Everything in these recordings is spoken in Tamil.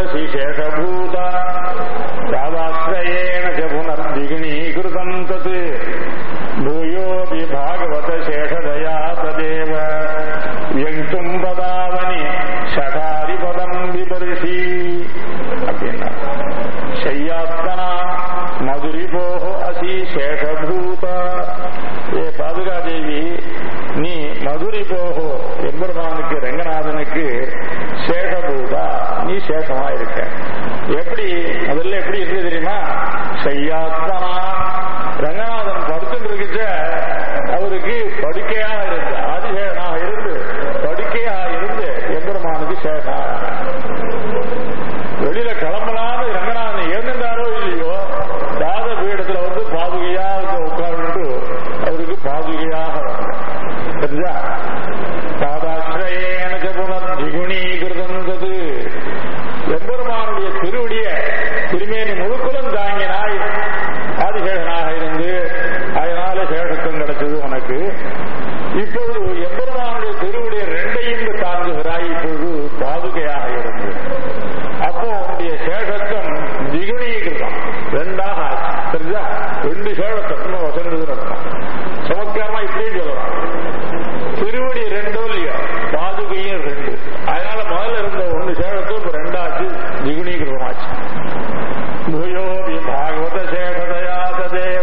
பிபர்ஷி சேஷபூத ராதாஸ்ரயேண ச புனர்திகிணீகிருதம் தத் பூயோபி பாகவத சேஷதயா ததேவ வியங்கும் பதாவனி ஷடாரி பதம் விபர்ஷி அப்படின்னா ಶಯ್ಯಾತ್ಮನ ಮಧುರಿಭೋ ಅಸಿ ಶೇಷಭೂತ ஏ பாதுகாதேவி நீ மதுரிபோகோ எம்பெருமானுக்கு ரங்கநாதனுக்கு சேஷபூதா நீ சேஷமா இருக்க எப்படி முதல்ல எப்படி இருக்கு தெரியுமா செய்யாத்தனா ரங்கநாதன் படுத்துட்டு இருக்குச்ச அவருக்கு படுக்கையாக இருந்து ஆதிசேஷனாக இருந்து படுக்கையாக இருந்து எம்பெருமானுக்கு சேஷா வெளியில கிளம்பலான்னு ரங்கநாதன் ஏந்திருந்தாரோ இல்லையோ தாத பீடத்துல வந்து பாதுகையாக உட்கார்ந்து அவருக்கு பாதுகையாக வந்த தெரிஞ்சா பாதாசிரயேன புனர் திகுணீகிருதந்தது எம்பெருமானுடைய திருவடிய திருமேனி முழுக்கலும் தாங்கினாய் ஆதிசேஷனாக இருந்து அதனால சேஷத்துவம் கிடைச்சது உனக்கு இப்பொழுது எம்பெருமானுடைய திருவடிய ரெண்டையும் தாங்குகிறாய் இப்பொழுது பாதுகையாக இருந்து அப்போ உன்னுடைய சேஷத்துவம் திகுணீகிருதம் ரெண்டாக ஆச்சு தெரிஞ்சா ரெண்டு சேஷத்துவம் இன்னும் வசந்தது அர்த்தம் சமத்காரமா இப்படியும் சொல்லலாம் திருவடி ரெண்டோ இல்லையோ பாதுகையும் ரெண்டு அதனால முதல்ல இருந்த ஒன்று சேஷத்துவம் இப்ப ரெண்டாச்சு திகுணீகிருதமாச்சு பூயோபி பாகவத சேஷதயா ததேவ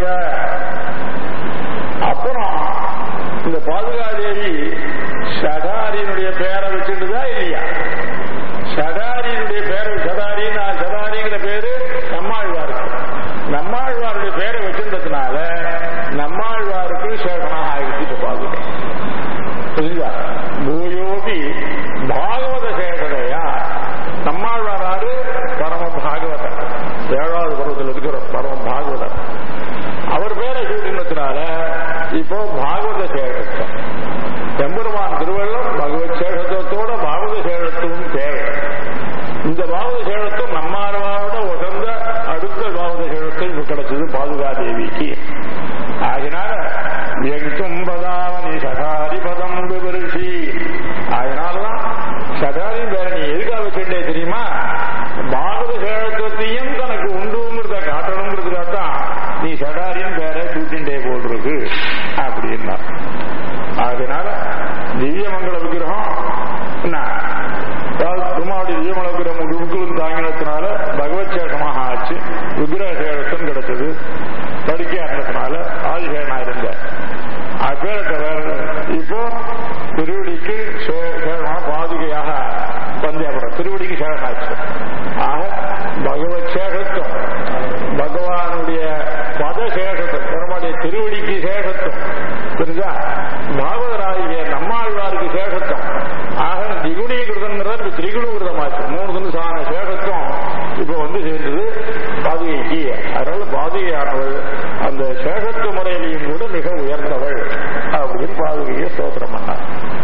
அப்புறம் இந்த பாதுகாதேவி சதாரியினுடைய பேரை வச்சுட்டுதா இல்லையா சதாரியினுடைய பேரை சதாரி நான் சதாரிங்கிற பேரு நம்மாழ்வாருக்கு நம்மாழ்வாருடைய பேரை வச்சிருந்ததுனால நம்மாழ்வாருக்கு சேஷனாக ஆகிடுச்சு இப்ப பாதுகை புரியுதா பூயோபி பாகவத சேஷதையா நம்மாழ்வாராரு பரம பாகவதர் ஏழாவது பருவத்தில் இருக்கிற பரம பாகவதர் அவர் பேரை சூட்டினதுனால இப்போ பாகவத சேஷத்துவம் எம்பெருமான் திருவள்ளுவர் பகவத் சேஷத்துவத்தோட பாகவத சேஷத்துவம் தேவை இந்த பாகவத சேஷத்துவம் நம்மாழ்வாரோட உசந்த அடுத்த பாகவத சேஷத்துவம் இப்ப கிடைச்சது பாதுகாதேவிக்கு ஆகினால எங்கும் பதாவனி சகாரி பதம் விபரிசி அதனாலதான் சகாரி பேர நீ எதுக்காக வச்சுட்டே தெரியுமா பாகவத சேஷத்துவத்தையும் தனக்கு உண்டுங்கிறத காட்டணுங்கிறதுக்காகத்தான் நீ சடாரியும் பேர சூட்டின்டே போட்டிருக்கு அப்படின்னா அதனால திவ்யமங்கல விக்கிரகம் என்ன அதாவது திருமாவளி திவ்யமங்கல விக்கிரகம் முழுக்களும் தாங்கினதுனால பகவத் சேஷமாக ஆச்சு விக்கிரக சேஷத்தும் கிடைச்சது படுக்கையா இருந்ததுனால ஆதிசேனா இருந்த அப்பேற்பட்டவர் இப்போ திருவடிக்கு சே- சேஷமாக பாதுகையாக பந்தியாபுரம் திருவடிக்கு சேஷனாச்சு ஆக பகவத் சேஷத்துவம் பகவானுடைய பத சேஷத்துவம் பெருமாடைய திருவடிக்கு சேஷத்துவம் புரிஞ்சா பாகவதராகிய நம்மாழ்வாருக்கு சேஷத்துவம் ஆக திகுணீகிருதங்கிறத இப்ப திரிகுணகிருதமாச்சு மூணு தினம் சாண சேஷத்துவம் இப்ப வந்து சேர்ந்தது பாதுகைக்கு அதனால பாதுகையானவள் அந்த சேஷத்துவ முறையிலையும் கூட மிக உயர்ந்தவள் அப்படின்னு பாதுகையை ஸ்தோத்திரம் பண்ணார்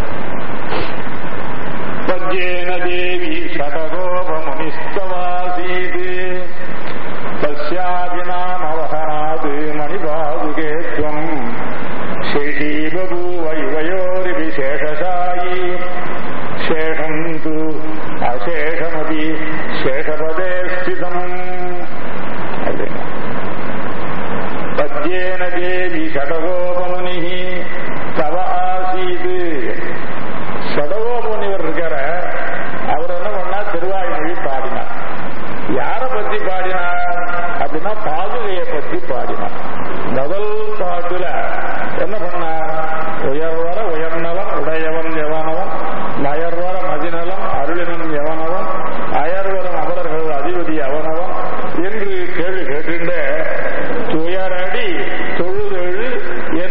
பத்யேன தேவி ஷடகோபமுனிஸ்தவாசீது तस्यापि नामवहनात् मणिपादुके त्वम् शेषी बभूव युवयोरिपि शेषशायी शेषम् तु अशेषमपि शेषपदे स्थितम् அப்படின்னா. पद्येन देवी षडगोपमुनिः तव ஆசீது சடகோபமுனிவர் இருக்கிற அவர் என்ன பண்ணா திருவாய்மொழி பாடினார் யாரை பத்தி பாடினார் அப்படின்னா பாதுகையை பத்தி பாடினார் முதல் பாட்டுல என்ன பண்ணார் உயர்வர உயர்நலம் உடையவன் எவனவன் நயர்வர மதிநலம் அருளினன் எவனவன் அயர்வரம் அமரர்கள் அதிபதி அவனவன் என்று கேள்வி கேட்டுண்ட துயரடி தொழுதெழு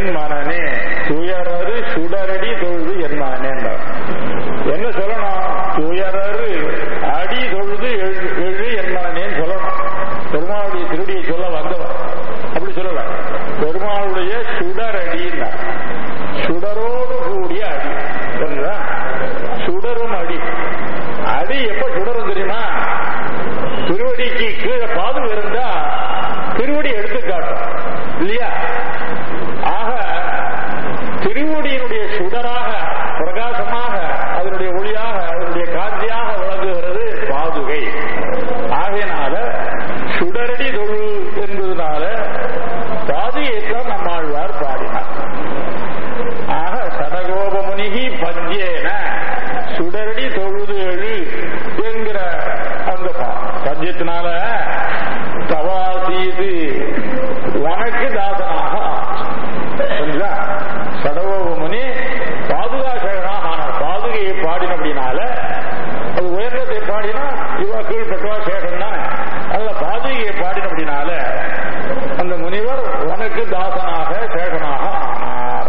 அப்படின்னால அது உயர்ந்ததை பாடினா இவ கீழ்பட்டவா சேகன் தானே அதுல பாதுகையை பாடின அப்படின்னால அந்த முனிவர் உனக்கு தாசனாக சேகனாக ஆனார்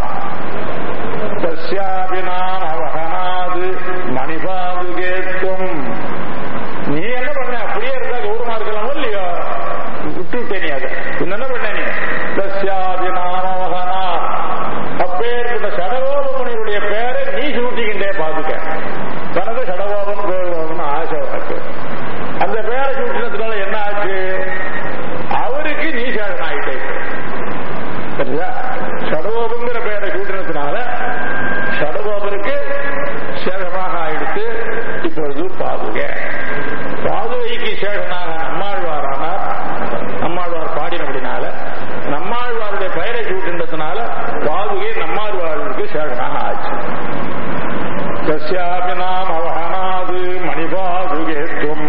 தஸ்யாபினாம் அவகனாது மணிபாதுகேத்தும் நீ என்ன பண்ண அப்படியே இருந்தா கௌரவமா இருக்கலாமோ இல்லையோ விட்டுவிட்டே நீ அதை பின்ன என்ன பண்ண நீ தஸ்யாபினாம் அவகனார் அப்பேற்பட்ட சடகோப முனிவருடைய பேரை நீ சூட்டிக்கிட்டே பாதுக்க தனக்கு சடகோபன் கோபம்னு ஆசை உனக்கு அந்த பேரை சூட்டினதுனால என்ன ஆச்சு அவருக்கு நீ சேகன் ஆயிட்டே சரியா சடகோபங்கிற பெயரை சூட்டினதுனால சடகோபருக்கு சேகமாக ஆயிடுத்து இப்பொழுது பாதுக பாதுகைக்கு சேகனாக நம்மாழ்வாரானார் நம்மாழ்வார் பாடினபடினால நம்மாழ்வாருடைய பெயரை சூட்டினதுனால பாதுகை நம்மாழ்வாருக்கு சேகனாக ஆச்சு தஸ்யாபி நாம் அவகனாது மணிபாதுகேத்துவம்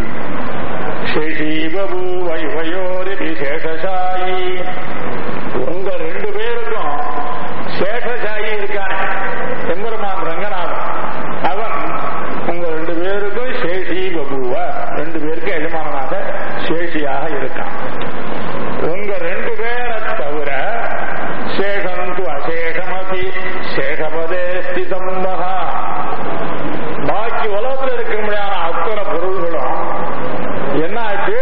சேஷீபபு வைவயோரி விசேஷசாயி உங்க ரெண்டு பேருக்கும் சேஷசாயி இருக்கானே எம்பெருமான் ரங்கநாதன் அவன் உங்க ரெண்டு பேருக்கும் சேஷி பபுவ ரெண்டு பேருக்கு எஜமானனாக சேஷியாக இருக்கான் உங்க ரெண்டு பேரை தவிர சேஷம் து அசேஷமபி சேஷபதே ஸ்திதம் மகா பாக்கி உலகத்தில் இருக்க முடியாத அத்தனை பொருள்களும் என்ன ஆச்சு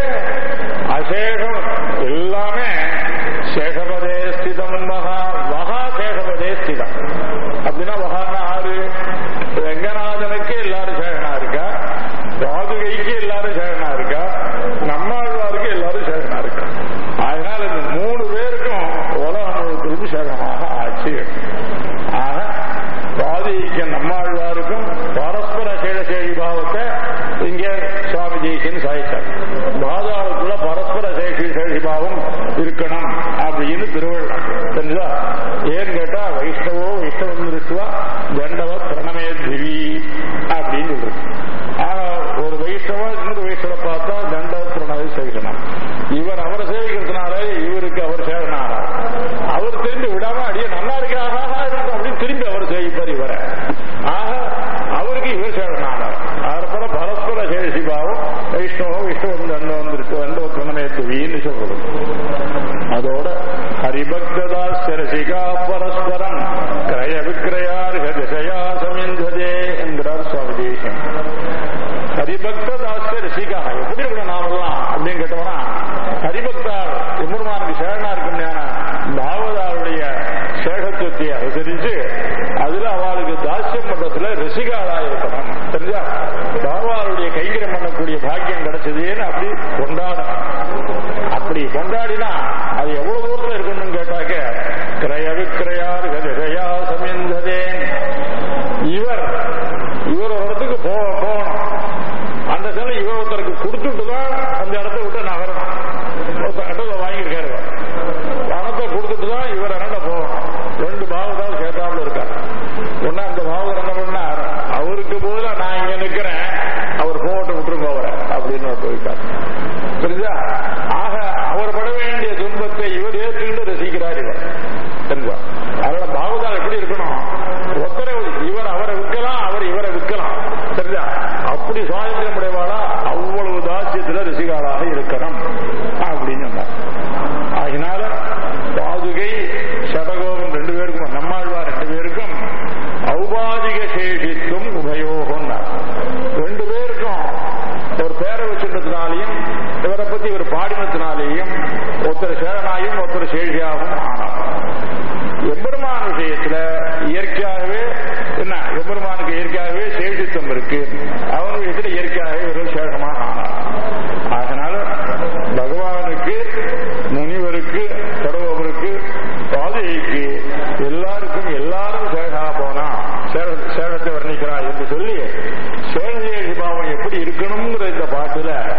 அசேஷம் எல்லாமே சேஷபதே ஸ்திதம் மகா மகா சேஷபதே ஸ்திதம் அப்படின்னா மகான்னா ஆறு ரங்கநாதனுக்கு எல்லாரும் சேகனா இருக்கா பாதுகைக்கு எல்லாரும் சேகனா இருக்கா நம்மாழ்வாருக்கு எல்லாரும் சேகனா இருக்கா அதனால இந்த மூணு பேருக்கும் உலகம் முழுவதும் சேகமாக ஆச்சு ஆக பாதிக்கு நம்மாழ்வாருக்கும் பரஸ்பர சேஷசேகி பாவத்தை இங்கே சுவாமி ஜெயிசன் சாதித்தார் பாதாளுக்குள்ள பரஸ்பர சேஷி சேஷி பாவம் இருக்கணும் அப்படின்னு திருவள்ளம் தெரிஞ்சா ஏன்னு கேட்டா வைஷ்ணவோ வைஷ்ணவம் இருக்குவா தண்டவ பிரணமே திவி அப்படின்னு சொல்றது ஆனா ஒரு வைஷ்ணவ இன்னொரு வைஷ்ணவ பார்த்தா தண்டவ பிரணவை சேவிக்கணும் இவர் அவரை சேவிக்கிறதுனால இவருக்கு அவர் சேவனாகிறார் அவர் திரும்பி விடாம அடியே நல்லா இருக்காக இருக்கும் அப்படின்னு திரும்பி அவர் சேவிப்பார் இவரை ஆக அவருக்கு இவர் சேவனாகிறார் அதற்போல பரஸ்பர சேஷி பாவம் வைஷ்ணவம் வைஷ்ணவம் தண்டவம் இருக்கு தண்டவ பிரணமே திவின்னு சொல்றது அதோட ஹரிபக்ததாஸ்ய ரசிகா பரஸ்பரம் கிரய விக்கிரயார்க திசையா சமிந்ததே என்கிறார் சுவாமி தேசியம் ஹரிபக்ததாஸ்ய ரசிகா எப்படி இருக்கணும் நாமெல்லாம் அப்படின்னு கேட்டோம்னா ஹரிபக்தா எம்பெருமானுக்கு சேகனா இருக்கும்னா பாகவதாருடைய சேகத்துவத்தை அனுசரிச்சு அதுல அவளுக்கு தாசியம் பண்றதுல ரசிகாளா இருக்கணும் தெரிஞ்சா பாகவாருடைய கைங்கரம் பண்ணக்கூடிய பாக்கியம் கிடைச்சதுன்னு அப்படி கொண்டாடணும் அப்படி கொண்டாடினா அது எவ்வளவு தூரத்தில் இருக்கணும்னு கேட்டாக்க கிரய விக்கிரயார் கதிரையா சமிந்ததேன் இவர் இவர் ஒரு இடத்துக்கு போ போகணும் அந்த சிலை இவர் ஒருத்தருக்கு கொடுத்துட்டு தான் அந்த இடத்த விட்டு நகரணும் ஒருத்தர் இடத்துல வாங்கியிருக்காரு இவர். பணத்தை கொடுத்துட்டு தான் இவர் என்ன போகணும் ரெண்டு பாவத்தால் சேர்த்தாப்புல இருக்கார் ஒன்னு அந்த பாவம் என்ன பண்ணார் அவருக்கு போதுல நான் இங்க நிக்கிறேன் அவர் போகட்டும் விட்டுருங்க அவரை அப்படின்னு அவர் போயிட்டார் புரியுதா ஆக அவர் பட வேண்டிய துன்பத்தை இவர் ஏற்றுக்கிட்டு ரசிக்கிறார் இவர் தெரிஞ்சா அதனால பாவதால் எப்படி இருக்கணும் ஒத்தரை இவர் அவரை விற்கலாம் அவர் இவரை விற்கலாம் தெரிஞ்சா அப்படி சுவாதந்திரம் உடையவாளா அவ்வளவு தாசியத்துல ரசிகாளாக இருக்கணும் அப்படின்னு சொன்னார் ஆகினால பாதுகை சடகோகம் ரெண்டு பேருக்கும் நம்மாழ்வார் ரெண்டு பேருக்கும் ஔபாதிக சேஷித்தும் உபயோகம்னார் ரெண்டு பேருக்கும் ஒரு பேரை வச்சிருந்ததுனாலையும் இவரை பத்தி இவர் பாடினத்தினாலேயும் ஒருத்தர் சேரனாயும் ஒருத்தர் சேஷியாகவும் ஆனார் எம்பெருமான் விஷயத்துல இயற்கையாகவே என்ன எம்பெருமானுக்கு இயற்கையாகவே சேஷித்தம் இருக்கு அவன் விஷயத்துல இயற்கையாகவே ஒரு சேஷமாக ஆனார் அதனால பகவானுக்கு முனிவருக்கு கடவுவருக்கு பாதைக்கு எல்லாருக்கும் எல்லாரும் சேகா போனா சேக- சேகத்தை வர்ணிக்கிறார் என்று சொல்லி சேகேஷி பாவம் எப்படி இருக்கணுங்கிற இந்த பாட்டுல